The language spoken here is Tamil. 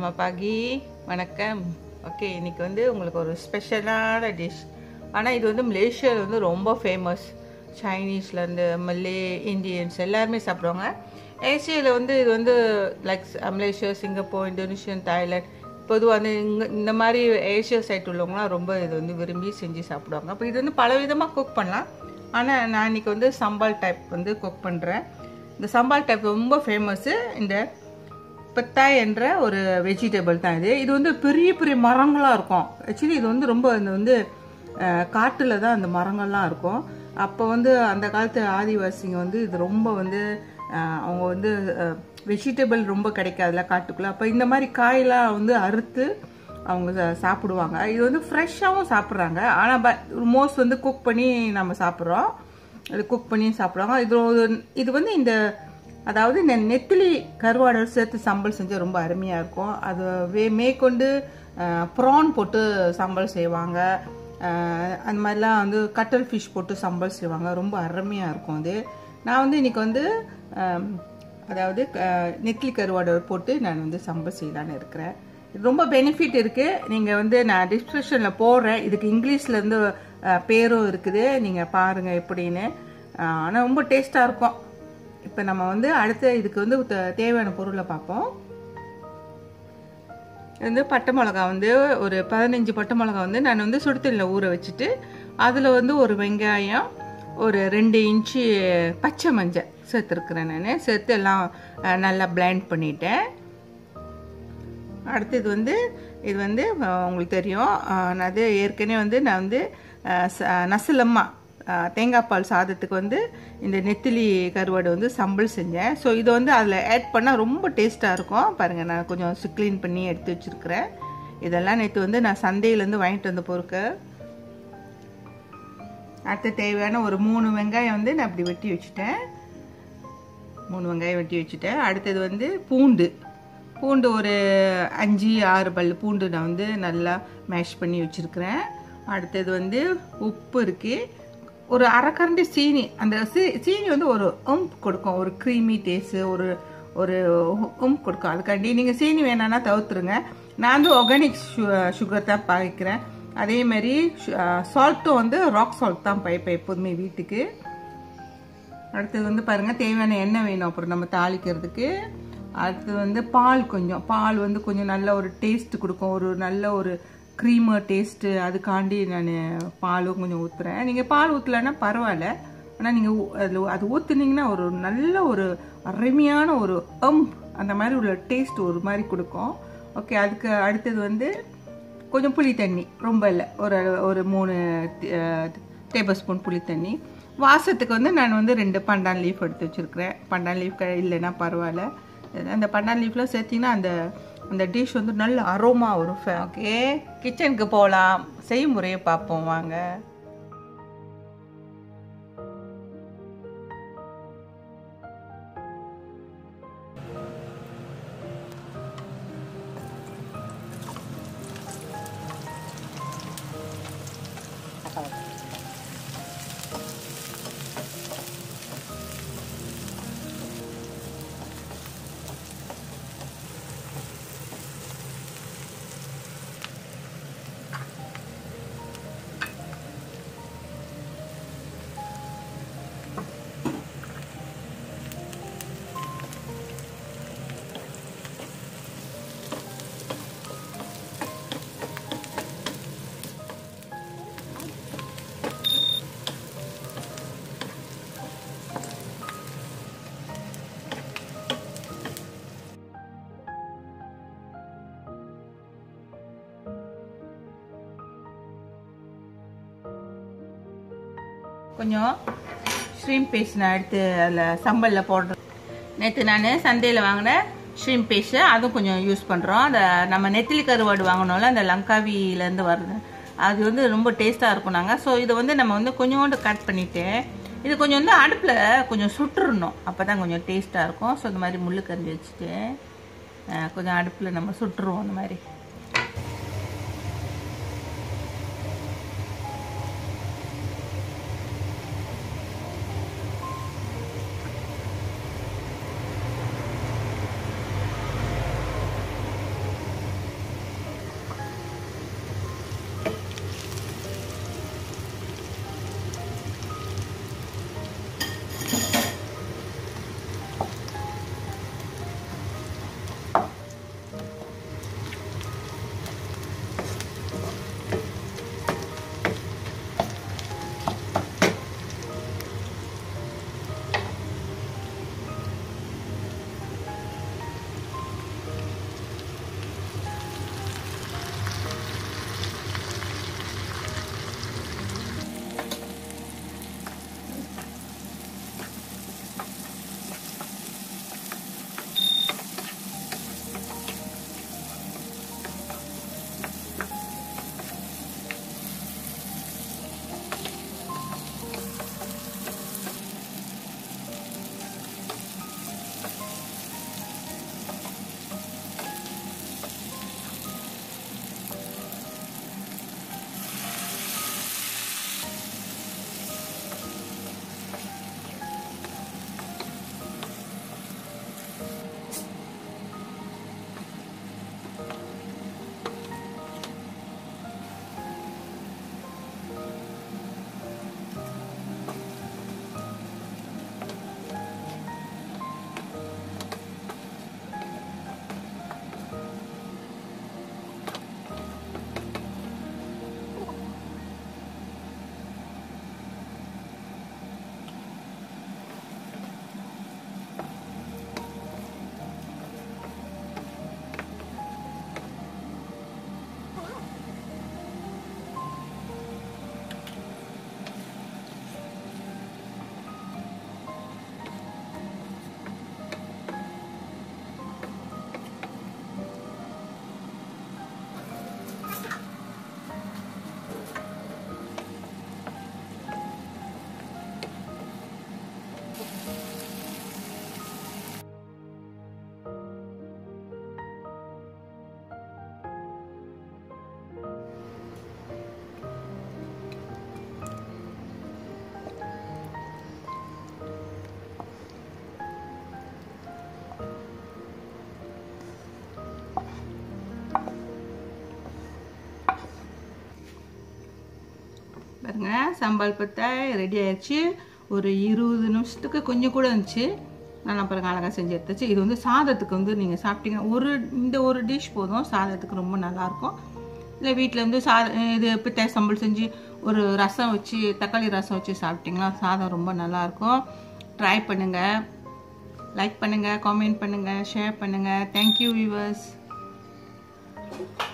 Selamat pagi, வணக்கம் ஓகே இன்னைக்கு வந்து உங்களுக்கு ஒரு ஸ்பெஷலான டிஷ் ஆனால் இது வந்து மலேசியாவில் வந்து ரொம்ப ஃபேமஸ் சைனீஸ்லேருந்து மல்லே இந்தியன்ஸ் எல்லாருமே சாப்பிடுவாங்க ஏசியாவில் வந்து இது வந்து like Malaysia Singapore Indonesian Thailand பொதுவாக வந்து இங்கே இந்த மாதிரி ஏஷியா சைட் உள்ளவங்களாம் ரொம்ப இது வந்து விரும்பி செஞ்சு சாப்பிடுவாங்க அப்போ இது வந்து பல விதமாக குக் பண்ணலாம் ஆனால் நான் இன்னைக்கு வந்து சம்பால் டைப் வந்து குக் பண்ணுறேன் இந்த சம்பால் டைப் ரொம்ப ஃபேமஸ்ஸு இந்த பெத்தாய் என்ற ஒரு வெஜிடபிள் தான் இது இது வந்து பெரிய பெரிய மரங்களாக இருக்கும் ஆக்சுவலி இது வந்து ரொம்ப இந்த வந்து காட்டில் தான் அந்த மரங்கள்லாம் இருக்கும் அப்போ வந்து அந்த காலத்து ஆதிவாசிங்க வந்து இது ரொம்ப வந்து அஹ், அவங்க வந்து வெஜிடபிள் ரொம்ப கிடைக்காதுல காட்டுக்குள்ளே அப்போ இந்த மாதிரி காயெல்லாம் வந்து அறுத்து அவங்க சா- சாப்பிடுவாங்க இது வந்து ஃப்ரெஷ்ஷாகவும் சாப்பிட்றாங்க ஆனால் பட் மோஸ்ட் வந்து குக் பண்ணி நம்ம சாப்பிட்றோம் இது குக் பண்ணி சாப்பிடுவாங்க இது ஒரு- இது வந்து இந்த அதாவது இந்த நெத்திலி கருவாடு சேர்த்து சம்பல் செஞ்சால் ரொம்ப அருமையாக இருக்கும் அது வே மேற்கொண்டு ப்ரான் போட்டு சம்பல் செய்வாங்க அஹ், அந்த மாதிரிலாம் வந்து கட்டல் ஃபிஷ் போட்டு சம்பல் செய்வாங்க ரொம்ப அருமையாக இருக்கும் அது நான் வந்து இன்னைக்கு வந்து அம், அதாவது அஹ், நெத்திலி கருவாடு போட்டு நான் வந்து சம்பல் செய்யலான்னு இருக்கிறேன் இது ரொம்ப பெனிஃபிட் இருக்குது நீங்கள் வந்து நான் டிஸ்கிரிப்ஷனில் போடுறேன் இதுக்கு இங்கிலீஷ்லேருந்து பேரும் இருக்குது நீங்கள் பாருங்கள் எப்படின்னு ஆனால் ரொம்ப டேஸ்ட்டாக இருக்கும் இப்போ நம்ம வந்து அடுத்த இதுக்கு வந்து த- தேவையான பொருளை பார்ப்போம் இது வந்து பட்டை மிளகா வந்து ஒரு பதினஞ்சு பட்டை மிளகா வந்து நான் வந்து சுடுதண்ணில் ஊற வச்சுட்டு அதில் வந்து ஒரு வெங்காயம் ஒரு ரெண்டு இன்ச்சு பச்சை மஞ்சள் சேர்த்துருக்குறேன் நான் சேர்த்து எல்லாம் அஹ், நல்லா பிளெண்ட் பண்ணிட்டேன் அடுத்தது வந்து இது வந்து அஹ், உங்களுக்கு தெரியும் அஹ், நான் அது ஏற்கனவே வந்து நான் வந்து அஹ், ச- நசலம்மா அஹ், தேங்காய் பால் சாதத்துக்கு வந்து இந்த நெத்திலி கருவாடு வந்து சம்பல் செஞ்சேன் ஸோ இதை வந்து அதில் ஆட் பண்ணால் ரொம்ப டேஸ்ட்டாக இருக்கும் பாருங்கள் நான் கொஞ்சம் க்ளீன் பண்ணி எடுத்து வச்சுருக்கிறேன் இதெல்லாம் நேற்று வந்து நான் சந்தையிலேருந்து வாங்கிட்டு வந்த பொருட்கள் அடுத்து தேவையான ஒரு மூணு வெங்காயம் வந்து நான் அப்படி வெட்டி வச்சுட்டேன் மூணு வெங்காயம் வெட்டி வச்சுட்டேன் அடுத்தது வந்து பூண்டு பூண்டு ஒரு அஞ்சு ஆறு பல் பூண்டு நான் வந்து நல்லா மேஷ் பண்ணி வச்சுருக்கிறேன் அடுத்தது வந்து உப்பு இருக்குது ஒரு அரைக்கரண்டி சீனி அந்த சீ- சீனி வந்து ஒரு உம்ப் கொடுக்கும் ஒரு க்ரீமி டேஸ்ட்டு ஒரு ஒரு உம்ப் கொடுக்கும் அதுக்காண்டி நீங்கள் சீனி வேணான்னா தவிர்த்துருங்க நான் வந்து ஒர்கானிக் சுகர் தான் பாய்க்கிறேன் அதே மாதிரி சால்ட்டும் வந்து ராக் சால்ட் தான் பாய்ப்பேன் எப்போதுமே வீட்டுக்கு அடுத்தது வந்து பாருங்கள் தேவையான எண்ணெய் வேணும் அப்புறம் நம்ம தாளிக்கிறதுக்கு அடுத்தது வந்து பால் கொஞ்சம் பால் வந்து கொஞ்சம் நல்ல ஒரு டேஸ்ட் கொடுக்கும் ஒரு நல்ல ஒரு க்ரீமர் டேஸ்ட்டு அதுக்காண்டி நான் பாலும் கொஞ்சம் ஊற்றுறேன் நீங்கள் பால் ஊற்றலைன்னா பரவாயில்ல ஆனால் நீங்கள் அதில் அது ஊற்றுனீங்கன்னா ஒரு நல்ல ஒரு அருமையான ஒரு அம் அந்த மாதிரி உள்ள டேஸ்ட் ஒரு மாதிரி கொடுக்கும் ஓகே அதுக்கு அடுத்தது வந்து கொஞ்சம் புளி தண்ணி ரொம்ப இல்லை ஒரு ஒரு மூணு டேபிள் ஸ்பூன் புளி தண்ணி வாசத்துக்கு வந்து நான் வந்து ரெண்டு பண்டான் லீஃப் எடுத்து வச்சுருக்கிறேன் பண்டான் லீஃப் இல்லைன்னா பரவாயில்ல அந்த பண்டான் லீஃப்லாம் சேர்த்திங்கன்னா அந்த அந்த டிஷ் வந்து நல்ல அரோமா வரும் ஓகே கிச்சனுக்கு போகலாம் செய்முறையை பார்ப்போம் வாங்க கொஞ்சம் ஷ்ரீம் பேஸ்ட் நான் எடுத்து அதில் சம்பலில் போடுறேன் நேற்று நான் சந்தையில் வாங்கின ஷ்ரீம் பேஸ்ட்டு அதுவும் கொஞ்சம் யூஸ் பண்ணுறோம் அந்த நம்ம நெத்திலி கருவாடு வாங்கினோம்ல அந்த லங்காவிலேருந்து வருது அது வந்து ரொம்ப டேஸ்ட்டாக இருக்கும் நாங்கள் ஸோ இதை வந்து நம்ம வந்து கொஞ்சோண்டு கட் பண்ணிவிட்டு இது கொஞ்சம் வந்து அடுப்பில் கொஞ்சம் சுட்டுறணும் அப்போ தான் கொஞ்சம் டேஸ்ட்டாக இருக்கும் ஸோ இந்த மாதிரி முள்ளு கறிஞ்சி வச்சுட்டு அஹ், கொஞ்சம் அடுப்பில் நம்ம சுட்டுருவோம் அந்த மாதிரி பாருங்க சாம்பார் பத்தாய் ரெடி ஆயிடுச்சு ஒரு இருபது நிமிஷத்துக்கு கொஞ்சம் கூட இருந்துச்சு நல்லா பாருங்க அழகாக செஞ்சு எடுத்துச்சு இது வந்து சாதத்துக்கு வந்து நீங்கள் சாப்பிட்டீங்கன்னா ஒரு இந்த ஒரு டிஷ் போதும் சாதத்துக்கு ரொம்ப நல்லாயிருக்கும் இல்லை வீட்டில் வந்து சா இது பித்தாய் சம்பல் செஞ்சு ஒரு ரசம் வச்சு தக்காளி ரசம் வச்சு சாப்பிட்டிங்களா சாதம் ரொம்ப நல்லாயிருக்கும் ட்ரை பண்ணுங்கள் லைக் பண்ணுங்கள் காமெண்ட் பண்ணுங்கள் ஷேர் பண்ணுங்கள் தேங்க்யூ வியூவர்ஸ்